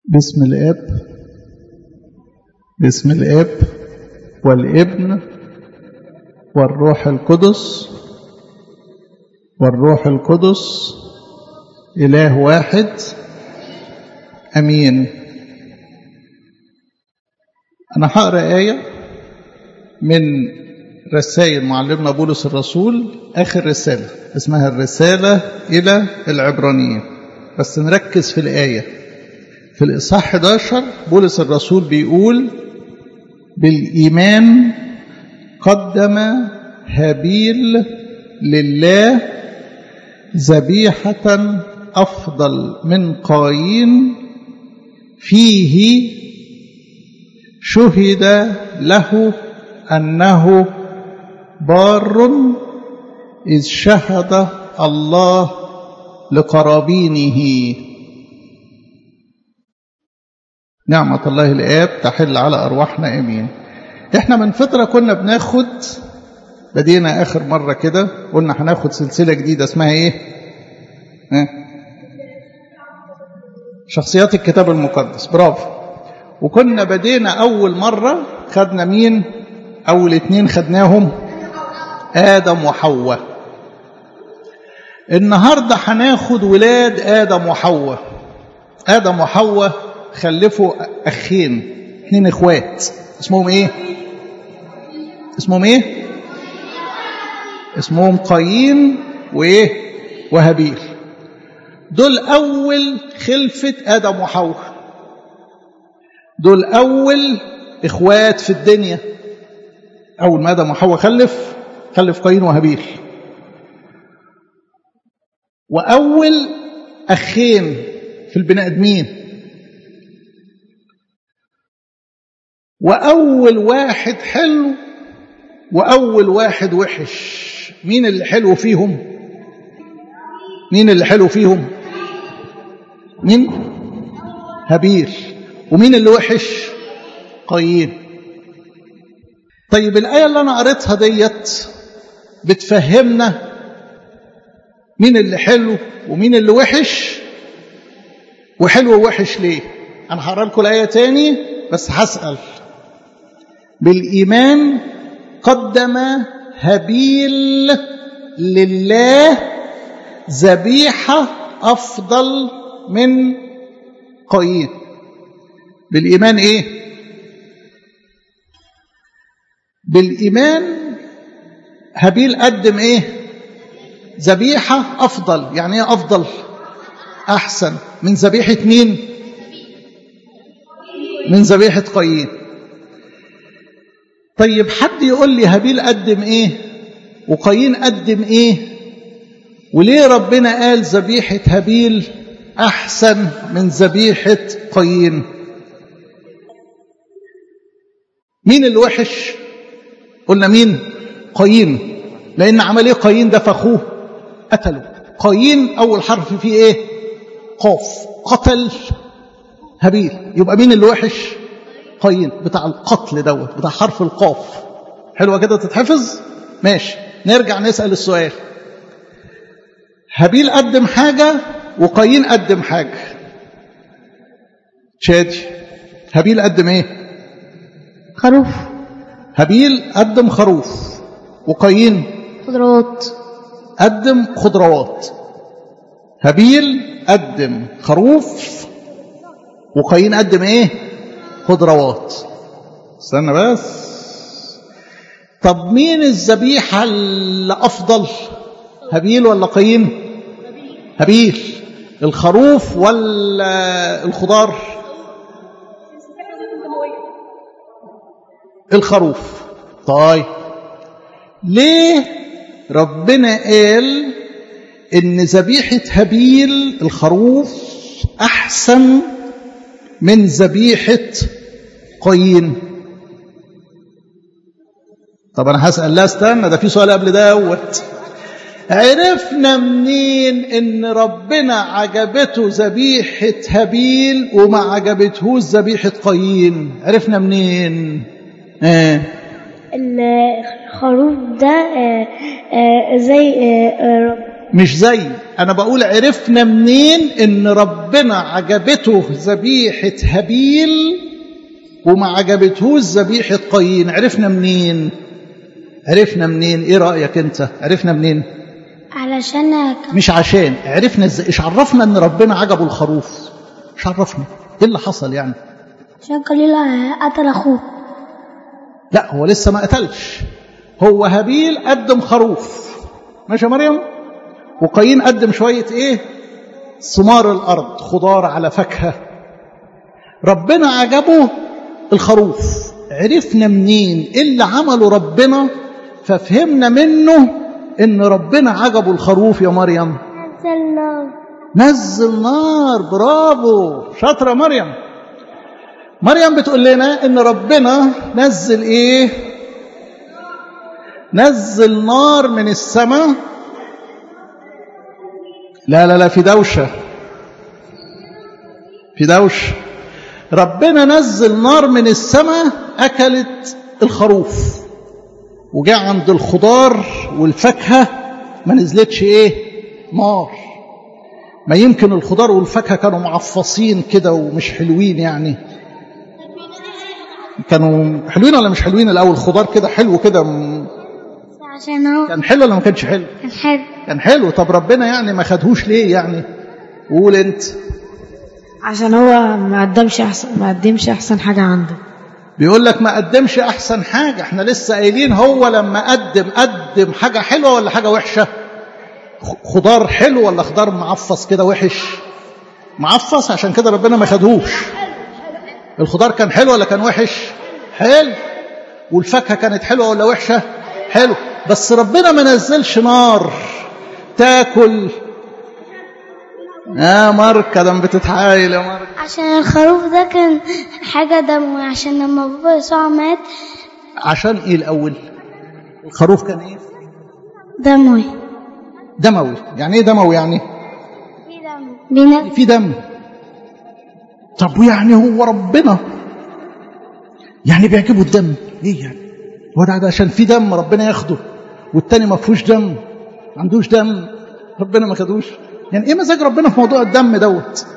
باسم الاب باسم الاب والابن والروح القدس والروح القدس اله واحد امين انا هقرا ايه من رسائل معلمنا بولس الرسول اخر رساله اسمها الرساله الى العبرانيين بس نركز في الايه في الإصحاح 11 بولس الرسول بيقول بالإيمان قدم هابيل لله ذبيحة أفضل من قايين فيه شهد له أنه بار إذ شهد الله لقرابينه نعمة الله الآب تحل على أرواحنا آمين إحنا من فترة كنا بناخد بدينا آخر مرة كده قلنا هناخد سلسلة جديدة اسمها إيه؟ ها؟ شخصيات الكتاب المقدس برافو وكنا بدينا أول مرة خدنا مين؟ أول اتنين خدناهم آدم وحواء النهاردة هناخد ولاد آدم وحواء آدم وحواء خلفوا أخين اثنين اخوات اسمهم ايه اسمهم ايه اسمهم قايين وايه وهابيل دول اول خلفة ادم وحواء دول اول اخوات في الدنيا اول ما ادم وحواء خلف خلف قايين وهابيل واول اخين في البني ادمين وأول واحد حلو وأول واحد وحش مين اللي حلو فيهم مين اللي حلو فيهم مين هابيل ومين اللي وحش قايين طيب الآية اللي أنا قريتها ديت بتفهمنا مين اللي حلو ومين اللي وحش وحلو ووحش ليه أنا هقرا لكم الآية تاني بس هسأل بالإيمان قدم هابيل لله ذبيحة أفضل من قايين بالإيمان إيه؟ بالإيمان هابيل قدم إيه؟ ذبيحة أفضل يعني إيه أفضل؟ أحسن من ذبيحة مين؟ من ذبيحة قايين طيب حد يقول لي هابيل قدم ايه وقايين قدم ايه وليه ربنا قال ذبيحة هابيل أحسن من ذبيحة قايين مين الوحش قلنا مين قايين لأن عمل ايه قايين ده فأخوه قتله قايين أول حرف فيه ايه قاف قتل هابيل يبقى مين الوحش قايين بتاع القتل دوت بتاع حرف القاف حلوة كده تتحفظ ماشي نرجع نسأل السؤال هابيل قدم حاجة وقايين قدم حاجة شادي هابيل قدم ايه خروف هابيل قدم خروف وقايين خضروات قدم خضروات هابيل قدم خروف وقايين قدم ايه خضروات استنى بس طب مين الذبيحة اللي أفضل هابيل ولا قايين هابيل الخروف ولا الخضار الخروف طيب ليه ربنا قال ان ذبيحة هابيل الخروف احسن من ذبيحة قايين طب انا هسأل لا استنى ده في سؤال قبل دوت عرفنا منين ان ربنا عجبته ذبيحة هابيل وما عجبتهوش ذبيحة قايين عرفنا منين آه. الخروف ده آه، آه، زي آه، آه، مش زي انا بقول عرفنا منين ان ربنا عجبته ذبيحه هابيل وما عجبتهوش ذبيحه قايين عرفنا منين عرفنا منين ايه رايك انت عرفنا منين علشان ك- مش عشان عرفنا ازاي ايش عرفنا ان ربنا عجبه الخروف ايش عرفنا ايه اللي حصل يعني عشان قليل قتل اخوه لا هو لسه ما قتلش هو هابيل قدم خروف ماشي يا مريم وقايين قدم شوية ايه ثمار الارض خضار على فاكهة ربنا عجبه الخروف عرفنا منين ايه اللي عمله ربنا ففهمنا منه ان ربنا عجبه الخروف يا مريم نزلنا نزل نار برافو شاطرة مريم مريم بتقول لنا ان ربنا نزل ايه نزل نار من السماء لا لا لا في دوشة في دوشة ربنا نزل نار من السماء أكلت الخروف وجاء عند الخضار والفاكهة ما نزلتش ايه نار ما يمكن الخضار والفاكهة كانوا معفصين كده ومش حلوين يعني كانوا حلوين ولا مش حلوين الأول خضار كده حلو كده م- عشان هو كان حلو ولا ما كانش حلو كان حلو كان حلو طب ربنا يعني ما خدهوش ليه يعني قول انت عشان هو ما قدمش احسن ما قدمش احسن حاجه عنده بيقول لك ما قدمش احسن حاجة احنا لسه قايلين هو لما قدم قدم حاجة حلوة ولا حاجة وحشة خ- خضار حلو ولا خضار معفص كده وحش معفص عشان كده ربنا ما خدهوش الخضار كان حلو ولا كان وحش حلو والفاكهة كانت حلوة ولا وحشة حلو بس ربنا ما نزلش نار تاكل يا مارك ده بتتحايل يا مارك عشان الخروف ده كان حاجة دموي عشان لما بابا يسوع مات عشان ايه الاول الخروف كان ايه دموي دموي يعني ايه دموي يعني بينا في دم طب ويعني هو ربنا يعني بيعجبه الدم ايه يعني هو ده ده عشان في دم ربنا ياخده والتاني ما فيهوش دم ما عندوش دم ربنا ما خدوش يعني ايه مزاج ربنا في موضوع الدم دوت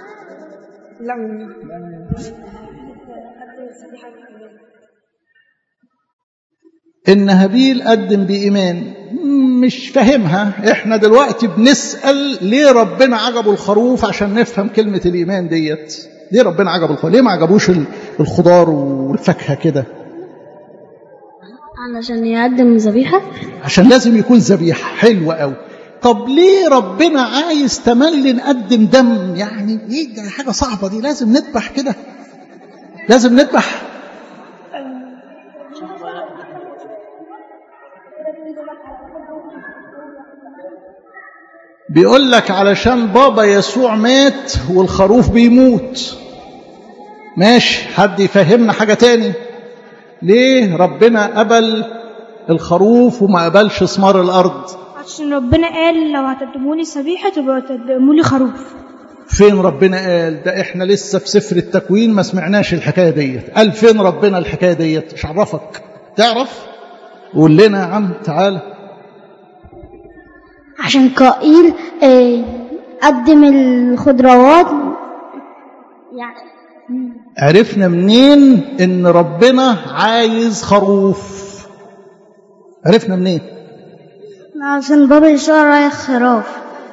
ان هابيل قدم بايمان مش فاهمها احنا دلوقتي بنسال ليه ربنا عجبه الخروف عشان نفهم كلمه الايمان ديت ليه ربنا عجبه الخروف ليه ما عجبوش ال- الخضار والفاكهه كده علشان يقدم ذبيحة عشان لازم يكون ذبيحه حلوه قوي طب ليه ربنا عايز تملي نقدم دم يعني ايه ده حاجه صعبه دي لازم نذبح كده لازم نذبح بيقول لك علشان بابا يسوع مات والخروف بيموت ماشي حد يفهمنا حاجة تاني ليه ربنا قبل الخروف وما قبلش ثمار الأرض عشان ربنا قال لو هتقدموا لي ذبيحه تبقى تقدموا لي خروف فين ربنا قال ده احنا لسه في سفر التكوين ما سمعناش الحكاية ديت قال فين ربنا الحكاية ديت مش عرفك تعرف قول لنا يا عم تعالى عشان قائل آه، قدم الخضروات يعني عرفنا منين ان ربنا عايز خروف عرفنا منين عشان بابا يسوع رايح خراف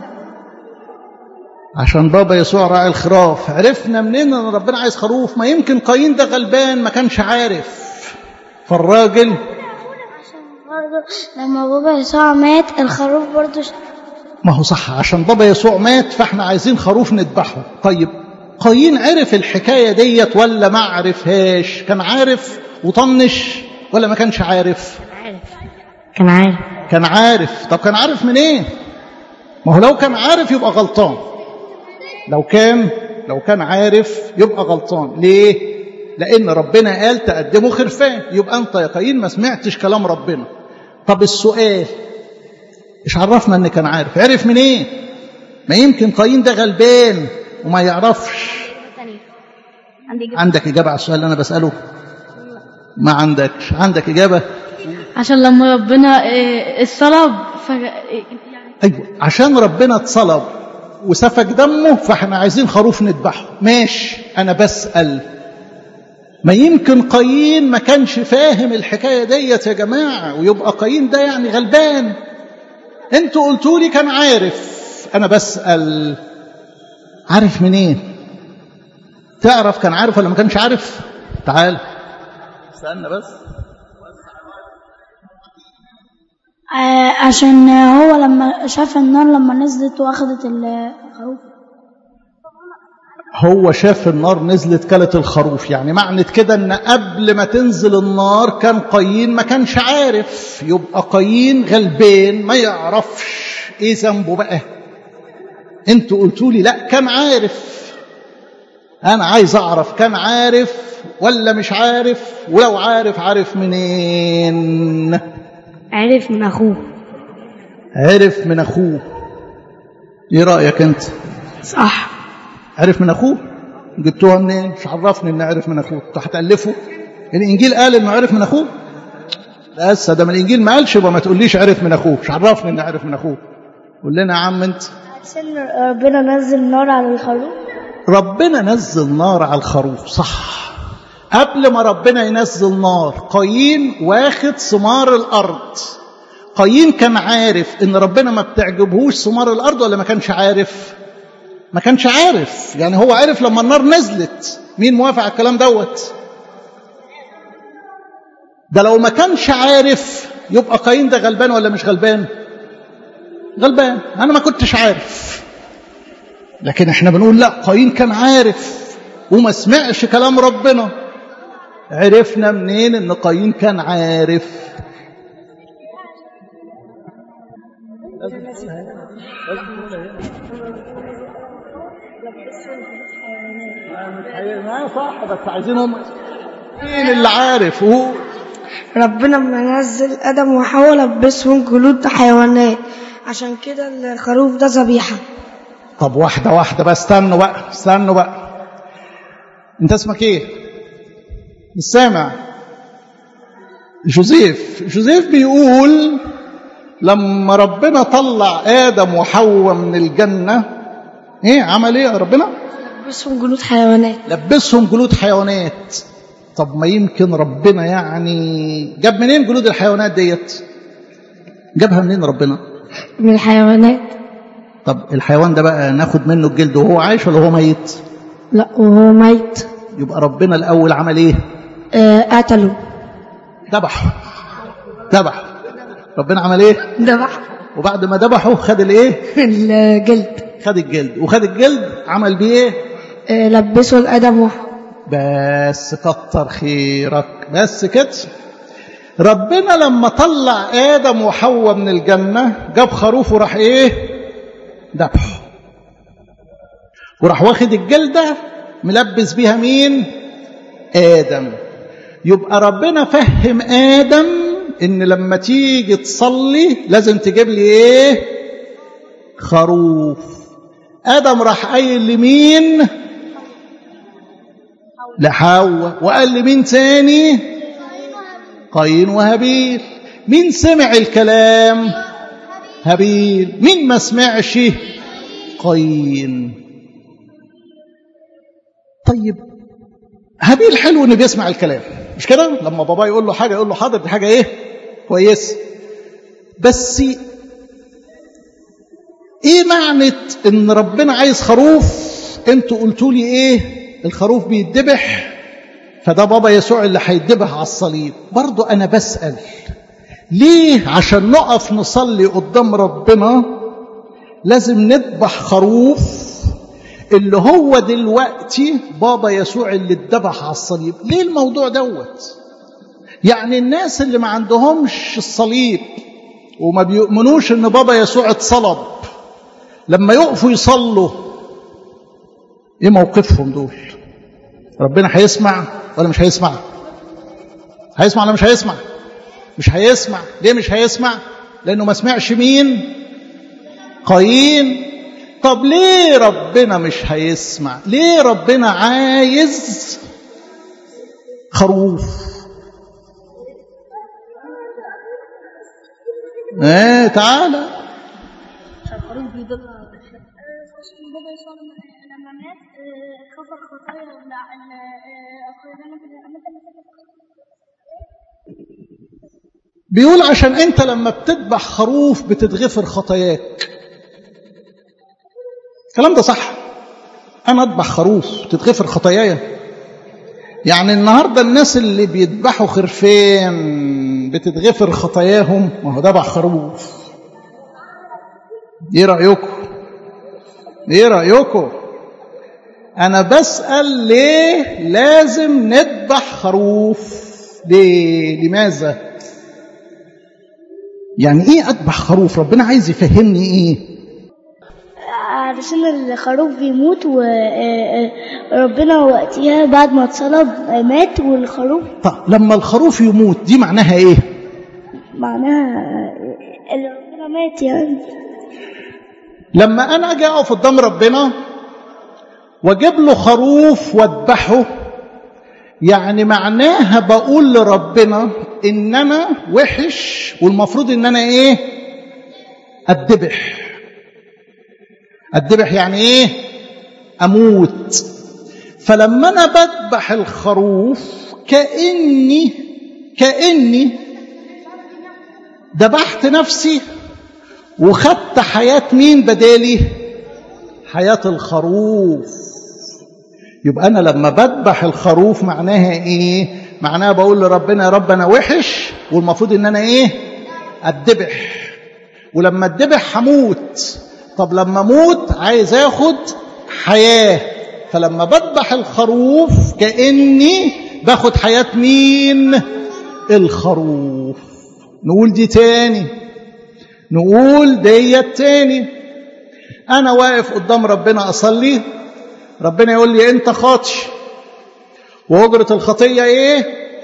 عشان بابا يسوع راعي الخراف عرفنا منين ان ربنا عايز خروف ما يمكن قايين ده غلبان ما كانش عارف فالراجل عشان برضه لما بابا يسوع مات الخروف برضه ش- ما هو صح عشان بابا يسوع مات فاحنا عايزين خروف نذبحه طيب قايين عرف الحكاية ديت ولا ما عرفهاش كان عارف وطنش ولا ما كانش عارف كان عارف كان عارف طب كان عارف من ايه ما هو لو كان عارف يبقى غلطان لو كان لو كان عارف يبقى غلطان ليه لان ربنا قال تقدموا خرفان يبقى انت يا قايين ما سمعتش كلام ربنا طب السؤال ايش عرفنا ان كان عارف عرف من ايه ما يمكن قايين ده غلبان وما يعرفش عندك اجابه على السؤال اللي انا بساله ما عندكش عندك اجابه عشان لما ربنا آه، الصلاة ف... يعني ايوه عشان ربنا اتصلب وسفك دمه فاحنا عايزين خروف نذبحه ماشي انا بسال ما يمكن قايين ما كانش فاهم الحكايه ديت يا جماعه ويبقى قايين ده يعني غلبان انتوا قلتوا لي كان عارف انا بسال عارف منين تعرف كان عارف ولا ما كانش عارف تعال استنى بس آه، عشان هو لما شاف النار لما نزلت واخدت الخروف هو شاف النار نزلت كلت الخروف يعني معنى كده ان قبل ما تنزل النار كان قايين ما كانش عارف يبقى قايين غلبان ما يعرفش ايه ذنبه بقى انتوا قلتوا لي لا كان عارف انا عايز اعرف كان عارف ولا مش عارف ولو عارف عارف منين عرف من أخوه عرف من اخوه ايه رايك انت صح عرف من اخوه جبتوها منين مش عرفني ان عرف من اخوه انتوا هتالفوا الانجيل قال انه عرف من اخوه بس ده من الانجيل ما قالش يبقى ما تقوليش عرف من اخوه مش عرفني ان عرف من اخوه قول لنا يا عم انت عشان ربنا نزل نار على الخروف ربنا نزل نار على الخروف صح قبل ما ربنا ينزل نار قايين واخد ثمار الارض قايين كان عارف ان ربنا ما بتعجبهوش ثمار الارض ولا ما كانش عارف ما كانش عارف يعني هو عارف لما النار نزلت مين موافق على الكلام دوت ده لو ما كانش عارف يبقى قايين ده غلبان ولا مش غلبان غلبان انا ما كنتش عارف لكن احنا بنقول لا قايين كان عارف وما سمعش كلام ربنا عرفنا منين ان قايين كان عارف ما صح بس عايزينهم مين اللي عارف هو ربنا لما نزل آدم وحواء لبسهم جلود حيوانات عشان كده الخروف ده ذبيحة طب واحدة واحدة بس استنوا بقى استنوا بقى انت اسمك ايه مش سامع جوزيف جوزيف بيقول لما ربنا طلع آدم وحواء من الجنة ايه عمل ايه يا ربنا لبسهم جلود حيوانات لبسهم جلود حيوانات طب ما يمكن ربنا يعني جاب منين جلود الحيوانات ديت جابها منين ربنا من الحيوانات طب الحيوان ده بقى ناخد منه الجلد وهو عايش ولا هو ميت لا وهو ميت يبقى ربنا الأول عمل ايه آه قتله ذبحه ذبح ربنا عمل ايه ذبح وبعد ما ذبحه خد الايه الجلد خد الجلد وخد الجلد عمل بيه ايه آه لبسه لآدم وحواء بس كتر خيرك بس كده ربنا لما طلع آدم وحواء من الجنة جاب خروف وراح ايه ذبحه وراح واخد الجلدة ملبس بيها مين آدم يبقى ربنا فهم آدم إن لما تيجي تصلي لازم تجيب لي إيه خروف آدم راح قايل لمين لحواء وقال لمين تاني قايين وهابيل مين سمع الكلام هابيل مين ما سمعش قايين طيب هابيل حلو انه بيسمع الكلام مش كده لما بابا يقول له حاجه يقول له حاضر دي حاجه ايه كويس بس ايه معنى ان ربنا عايز خروف انتوا قلتوا لي ايه الخروف بيتذبح فده بابا يسوع اللي هيتذبح على الصليب برضو انا بسال ليه عشان نقف نصلي قدام ربنا لازم نذبح خروف اللي هو دلوقتي بابا يسوع اللي اتذبح على الصليب ليه الموضوع دوت يعني الناس اللي ما عندهمش الصليب وما بيؤمنوش ان بابا يسوع اتصلب لما يقفوا يصلوا ايه موقفهم دول ربنا هيسمع ولا مش هيسمع هيسمع ولا مش هيسمع مش هيسمع ليه مش هيسمع لانه ما سمعش مين قايين طب ليه ربنا مش هيسمع ليه ربنا عايز خروف ايه تعالى الخروف بيدل على بابا يسوع لما لما مات آه، غفر خطايا الع- ال- آه، أقربائنا في الأماكن بيقول عشان انت لما بتذبح خروف بتتغفر خطاياك الكلام ده صح انا اذبح خروف تتغفر خطاياي يعني النهارده الناس اللي بيذبحوا خرفان بتتغفر خطاياهم ما هو ذبح خروف ايه رايكم ايه رايكم انا بسال ليه لازم نذبح خروف ليه لماذا يعني ايه اذبح خروف ربنا عايز يفهمني ايه علشان الخروف بيموت وربنا وقتها بعد ما اتصلب آه، مات والخروف طب لما الخروف يموت دي معناها ايه معناها آه، اللي ربنا مات يعني لما انا اجي اقف قدام ربنا واجيب له خروف واذبحه يعني معناها بقول لربنا ان انا وحش والمفروض ان انا ايه اتذبح اتذبح يعني ايه اموت فلما انا بذبح الخروف كاني كاني ذبحت نفسي وخدت حياه مين بدالي حياه الخروف يبقى انا لما بذبح الخروف معناها ايه معناها بقول لربنا يا رب انا وحش والمفروض ان انا ايه اتذبح ولما اتذبح هموت طب لما اموت عايز اخد حياه فلما بذبح الخروف كاني باخد حياه مين الخروف نقول دي تاني نقول ديت تاني انا واقف قدام ربنا اصلي ربنا يقول لي انت خاطي واجره الخطيه ايه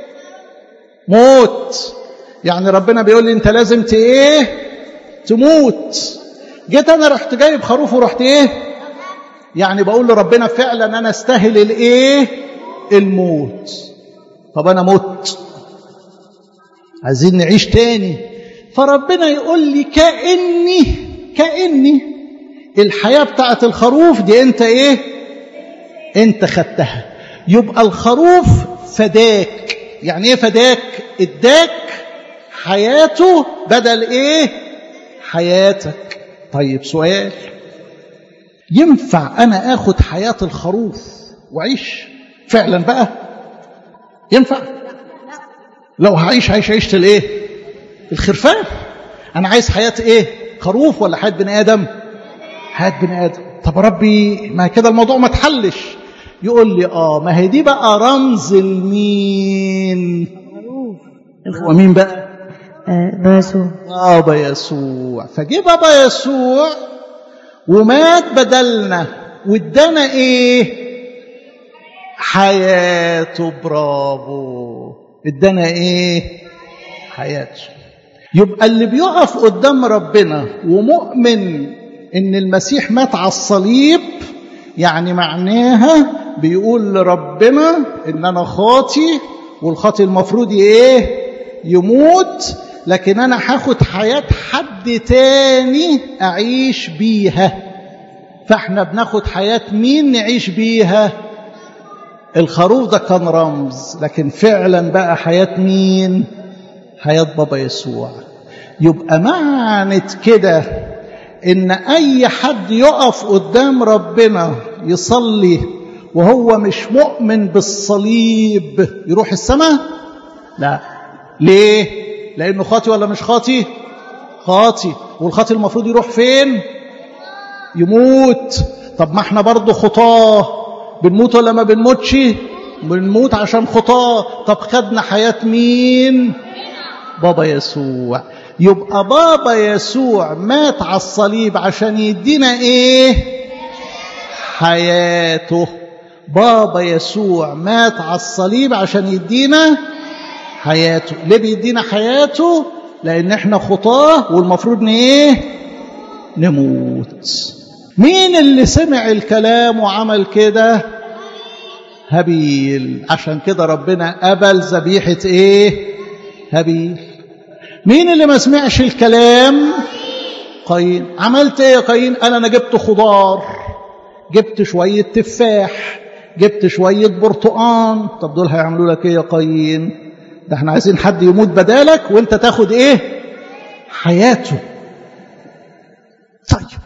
موت يعني ربنا بيقول لي انت لازم ت ايه تموت جيت انا رحت جايب خروف ورحت ايه يعني بقول لربنا فعلا انا استاهل الايه الموت طب انا مت عايزين نعيش تاني فربنا يقول لي كاني كاني الحياه بتاعت الخروف دي انت ايه انت خدتها يبقى الخروف فداك يعني ايه فداك اداك حياته بدل ايه حياتك طيب سؤال ينفع انا اخد حياه الخروف واعيش فعلا بقى ينفع لو هعيش هعيش عيشه الايه الخرفان انا عايز حياه ايه خروف ولا حياه بني ادم حياه بني ادم طب ربي ما كده الموضوع ما اتحلش يقول لي اه ما هي دي بقى رمز المين هو مين بقى آه، باسو بابا يسوع فجه بابا يسوع ومات بدلنا وادانا ايه حياته برافو ادانا ايه حياته يبقى اللي بيقف قدام ربنا ومؤمن ان المسيح مات على الصليب يعني معناها بيقول لربنا ان انا خاطي والخاطي المفروض ايه يموت لكن انا هاخد حياة حد تاني اعيش بيها فاحنا بناخد حياة مين نعيش بيها الخروف ده كان رمز لكن فعلا بقى حياة مين حياة بابا يسوع يبقى معنى كده ان اي حد يقف قدام ربنا يصلي وهو مش مؤمن بالصليب يروح السماء لا ليه لانه خاطي ولا مش خاطي خاطي والخاطي المفروض يروح فين يموت طب ما احنا برضه خطاه بنموت ولا ما بنموتش بنموت عشان خطاه طب خدنا حياة مين بابا يسوع يبقى بابا يسوع مات على الصليب عشان يدينا ايه حياته بابا يسوع مات على الصليب عشان يدينا حياته ليه بيدينا حياته لان احنا خطاه والمفروض ان ايه نموت مين اللي سمع الكلام وعمل كده هابيل عشان كده ربنا قبل ذبيحه ايه هابيل مين اللي ما سمعش الكلام قايين عملت ايه يا قايين قال انا جبت خضار جبت شويه تفاح جبت شويه برتقان طب دول هيعملوا لك ايه يا قايين ده احنا عايزين حد يموت بدالك وانت تاخد ايه حياته طيب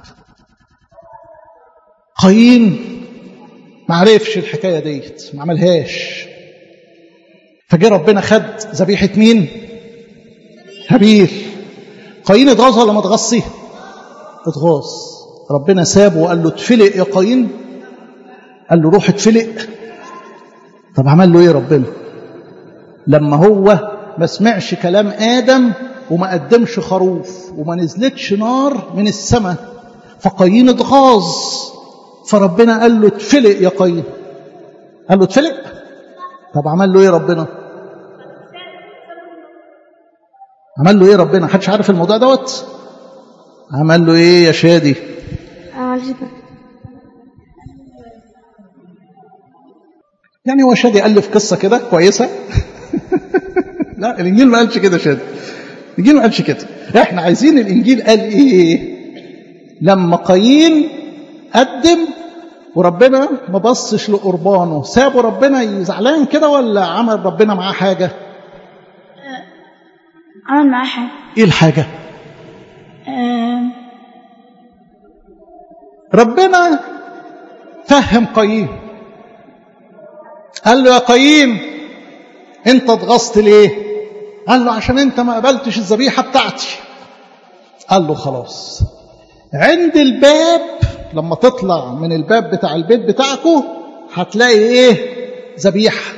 قايين ما عرفش الحكايه ديت ما عملهاش فجه ربنا خد ذبيحه مين هابيل قايين اتغاظ ولا ما اتغاظش اتغاظ ربنا سابه وقال له اتفلق يا قايين قال له روح اتفلق طب عمل له ايه ربنا لما هو ما سمعش كلام ادم وما قدمش خروف وما نزلتش نار من السماء فقايين اتغاظ فربنا قال له اتفلق يا قايين قال له اتفلق طب عمل له ايه ربنا عمل له ايه ربنا محدش عارف الموضوع دوت عمل له ايه يا شادي يعني هو شادي ألف قصة كده كويسة لا الإنجيل ما قالش كده شادي الإنجيل ما قالش كده احنا عايزين الإنجيل قال إيه لما قايين قدم وربنا ما بصش لقربانه سابه ربنا زعلان كده ولا عمل ربنا معاه حاجة عمل معاه حاجة ايه الحاجة آه، ربنا فهم قايين قال له يا قايين انت اتغصت ليه قال له عشان انت ما قبلتش الذبيحه بتاعتي قال له خلاص عند الباب لما تطلع من الباب بتاع البيت بتاعكو هتلاقي ايه ذبيحه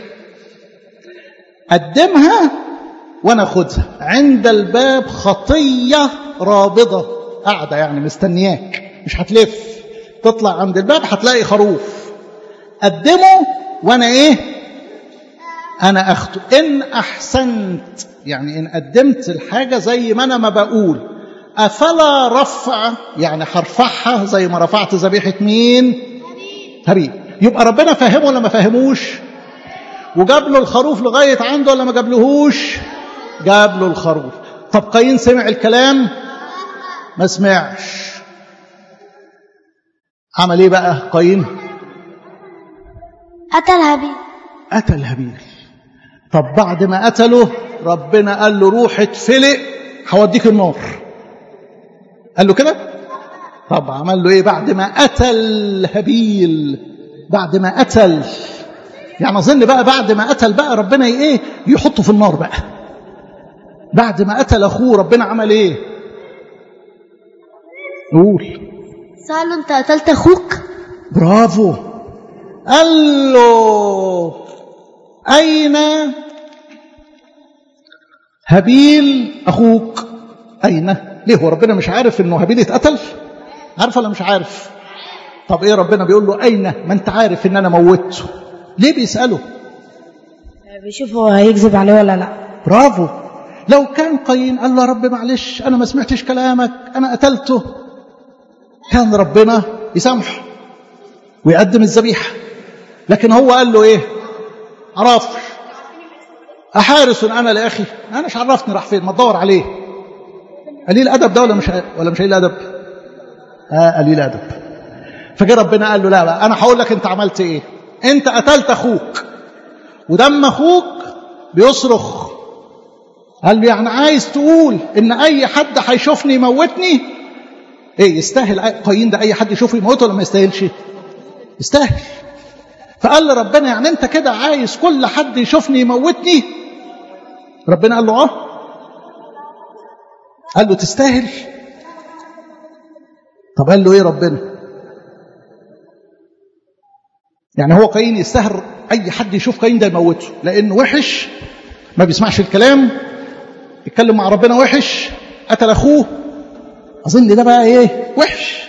قدمها وانا خدها عند الباب خطيه رابضه قاعده يعني مستنياك مش هتلف تطلع عند الباب هتلاقي خروف قدمه وانا ايه انا اخده ان احسنت يعني ان قدمت الحاجه زي ما انا ما بقول افلا رفع يعني هرفعها زي ما رفعت ذبيحه مين هابيل يبقى ربنا فهمه ولا ما فهموش وجاب له الخروف لغايه عنده ولا ما جابلهوش جاب له الخروف طب قايين سمع الكلام ما سمعش عمل ايه بقى قايين قتل هابيل قتل هابيل طب بعد ما قتله ربنا قال له روح اتفلق هوديك النار قال له كده طب عمل له ايه بعد ما قتل هابيل بعد ما قتل يعني اظن بقى بعد ما قتل بقى ربنا ايه يحطه في النار بقى بعد ما قتل اخوه ربنا عمل ايه قول سأله انت قتلت اخوك برافو قال له أين هابيل أخوك أين ليه هو ربنا مش عارف إنه هابيل اتقتل عارف ولا مش عارف طب إيه ربنا بيقول له أين ما أنت عارف إن أنا موته ليه بيسأله بيشوف هو هيكذب عليه ولا لا برافو لو كان قايين قال له يا رب معلش أنا ما سمعتش كلامك أنا قتلته كان ربنا يسامحه ويقدم الذبيحة لكن هو قال له ايه عرفش أحارس أنا لأخي أنا مش عرفني راح فين ما تدور عليه قليل أدب ده ولا مش ولا مش قليل أدب آه قليل أدب فجاء ربنا قال له لا لا أنا هقول لك أنت عملت إيه أنت قتلت أخوك ودم أخوك بيصرخ قال له يعني عايز تقول إن أي حد هيشوفني يموتني إيه يستاهل قايين ده أي حد يشوفه يموته ولا ما يستاهلش يستاهل فقال لربنا يعني انت كده عايز كل حد يشوفني يموتني ربنا قال له اه قال له تستاهل طب قال له ايه ربنا يعني هو قايين يستاهل اي حد يشوف قايين ده يموته لانه وحش ما بيسمعش الكلام يتكلم مع ربنا وحش قتل اخوه اظن ده بقى ايه وحش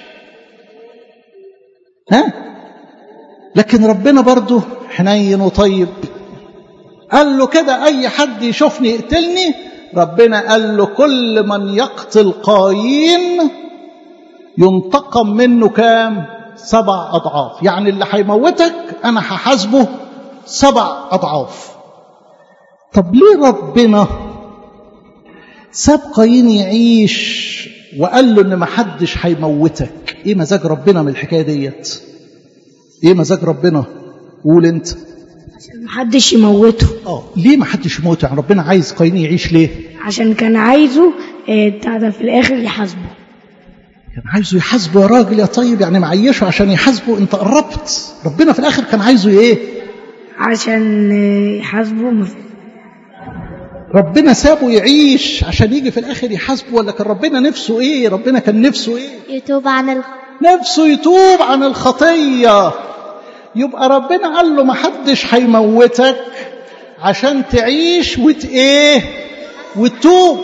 ها لكن ربنا برضه حنين وطيب قال له كده أي حد يشوفني يقتلني ربنا قال له كل من يقتل قايين ينتقم منه كام سبع أضعاف يعني اللي هيموتك أنا هحاسبه سبع أضعاف طب ليه ربنا ساب قايين يعيش وقال له ان ما حدش هيموتك ايه مزاج ربنا من الحكايه ديت ايه مزاج ربنا قول انت محدش يموته اه ليه ما حدش يموت يعني ربنا عايز قايين يعيش ليه عشان كان عايزه آه، بتاع ده في الآخر يحاسبه كان عايزه يحاسبه يا راجل يا طيب يعني معيشه عشان يحاسبه انت قربت ربنا في الاخر كان عايزه ايه عشان آه، يحاسبه مف- ربنا سابه يعيش عشان يجي في الاخر يحاسبه ولا كان ربنا نفسه ايه ربنا كان نفسه ايه يتوب عن الخ... نفسه يتوب عن الخطيه يبقى ربنا قال له ما حدش هيموتك عشان تعيش وت ايه وتتوب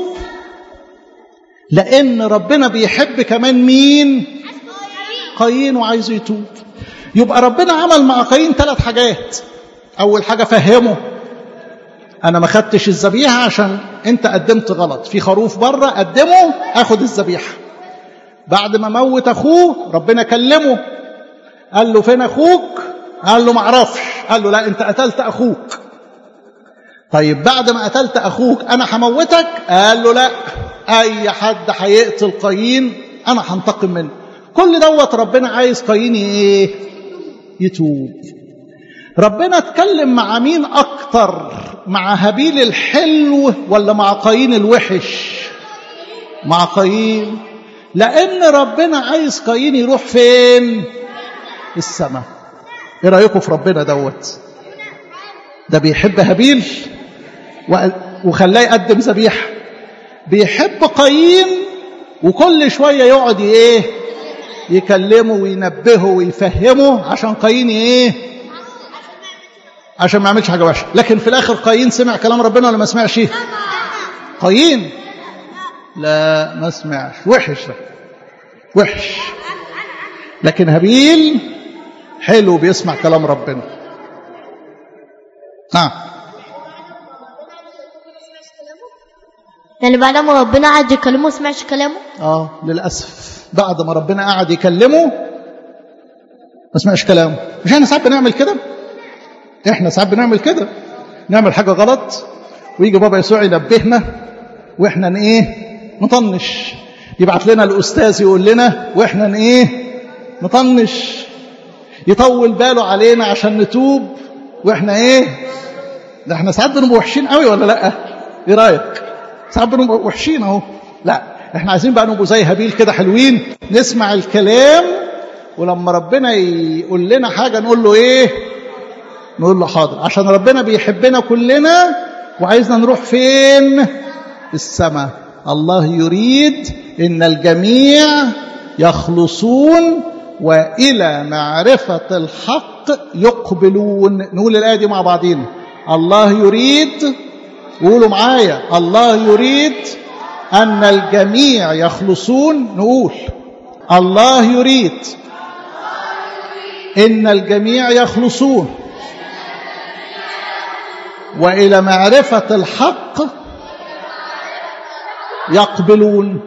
لان ربنا بيحب كمان مين قايين وعايزه يتوب يبقى ربنا عمل مع قايين ثلاث حاجات اول حاجه فهمه انا ما خدتش الذبيحه عشان انت قدمت غلط في خروف بره قدمه اخد الذبيحه بعد ما موت اخوه ربنا كلمه قال له فين اخوك قال له معرفش قال له لا انت قتلت اخوك طيب بعد ما قتلت اخوك انا هموتك قال له لا اي حد هيقتل قايين انا هنتقم منه كل دوت ربنا عايز قايين ايه يتوب ربنا اتكلم مع مين اكتر مع هابيل الحلو ولا مع قايين الوحش مع قايين لان ربنا عايز قايين يروح فين السماء ايه رايكم في ربنا دوت ده بيحب هابيل وخلاه يقدم ذبيحه بيحب قايين وكل شويه يقعد ايه يكلمه وينبهه ويفهمه عشان قايين ايه عشان ما يعملش حاجه وحشه لكن في الاخر قايين سمع كلام ربنا ولا ما سمعش قايين لا ما سمعش وحش ده وحش لكن هابيل حلو بيسمع كلام ربنا نعم يعني بعد ما ربنا قعد يكلمه ما سمعش كلامه اه للاسف بعد ما ربنا قعد يكلمه ما سمعش كلامه مش احنا ساعات بنعمل كده احنا ساعات بنعمل كده نعمل حاجه غلط ويجي بابا يسوع ينبهنا واحنا ن- ايه نطنش يبعت لنا الاستاذ يقول لنا واحنا ن- ايه نطنش يطول باله علينا عشان نتوب واحنا ايه ده احنا ساعات بنبقى وحشين قوي ولا لا ايه رايك ساعات بنبقى وحشين اهو لا احنا عايزين بقى نبقى زي هابيل كده حلوين نسمع الكلام ولما ربنا يقول لنا حاجه نقول له ايه نقول له حاضر عشان ربنا بيحبنا كلنا وعايزنا نروح فين السماء الله يريد ان الجميع يخلصون والى معرفه الحق يقبلون نقول الايه دي مع بعضينا الله يريد قولوا معايا الله يريد ان الجميع يخلصون نقول الله يريد ان الجميع يخلصون والى معرفه الحق يقبلون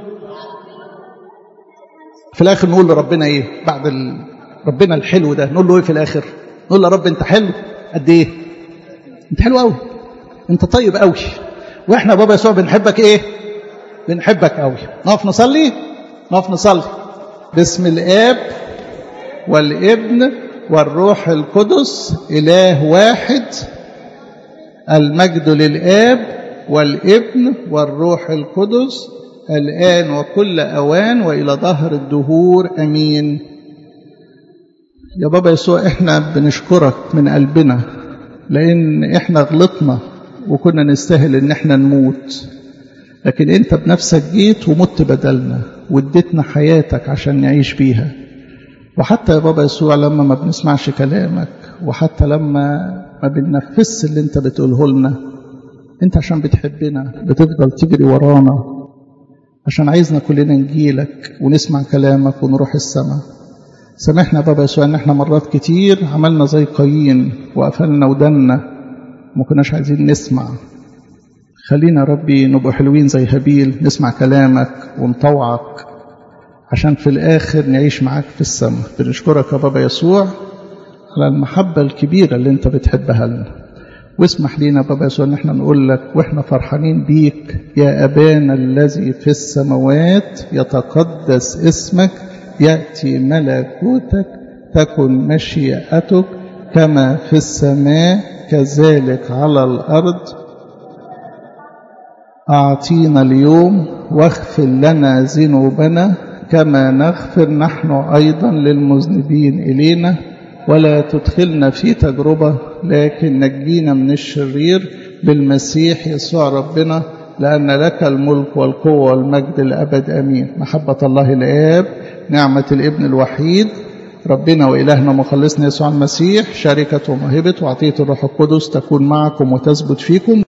في الاخر نقول لربنا ايه بعد ال... ربنا الحلو ده نقول له ايه في الاخر نقول له يا رب انت حلو قد ايه انت حلو قوي انت طيب قوي واحنا بابا يسوع بنحبك ايه بنحبك قوي نقف نصلي نقف نصلي باسم الاب والابن والروح القدس اله واحد المجد للاب والابن والروح القدس الان وكل اوان والى ظهر الدهور امين يا بابا يسوع احنا بنشكرك من قلبنا لان احنا غلطنا وكنا نستاهل ان احنا نموت لكن انت بنفسك جيت ومت بدلنا واديتنا حياتك عشان نعيش بيها وحتى يا بابا يسوع لما ما بنسمعش كلامك وحتى لما ما بننفذش اللي انت بتقوله لنا انت عشان بتحبنا بتفضل تجري ورانا عشان عايزنا كلنا نجيلك ونسمع كلامك ونروح السماء سامحنا يا بابا يسوع ان احنا مرات كتير عملنا زي قايين وقفلنا ودنا وما كناش عايزين نسمع خلينا يا ربي نبقى حلوين زي هابيل نسمع كلامك ونطوعك عشان في الآخر نعيش معاك في السماء بنشكرك يا بابا يسوع على المحبة الكبيرة اللي انت بتحبها لنا واسمح لينا بابا يسوع ان احنا نقول لك واحنا فرحانين بيك يا ابانا الذي في السماوات يتقدس اسمك ياتي ملكوتك تكن مشيئتك كما في السماء كذلك على الارض اعطينا اليوم واغفر لنا ذنوبنا كما نغفر نحن ايضا للمذنبين الينا ولا تدخلنا في تجربة لكن نجينا من الشرير بالمسيح يسوع ربنا لأن لك الملك والقوة والمجد الأبد أمين محبة الله الآب نعمة الابن الوحيد ربنا وإلهنا مخلصنا يسوع المسيح شركة وموهبة وعطية الروح القدس تكون معكم وتثبت فيكم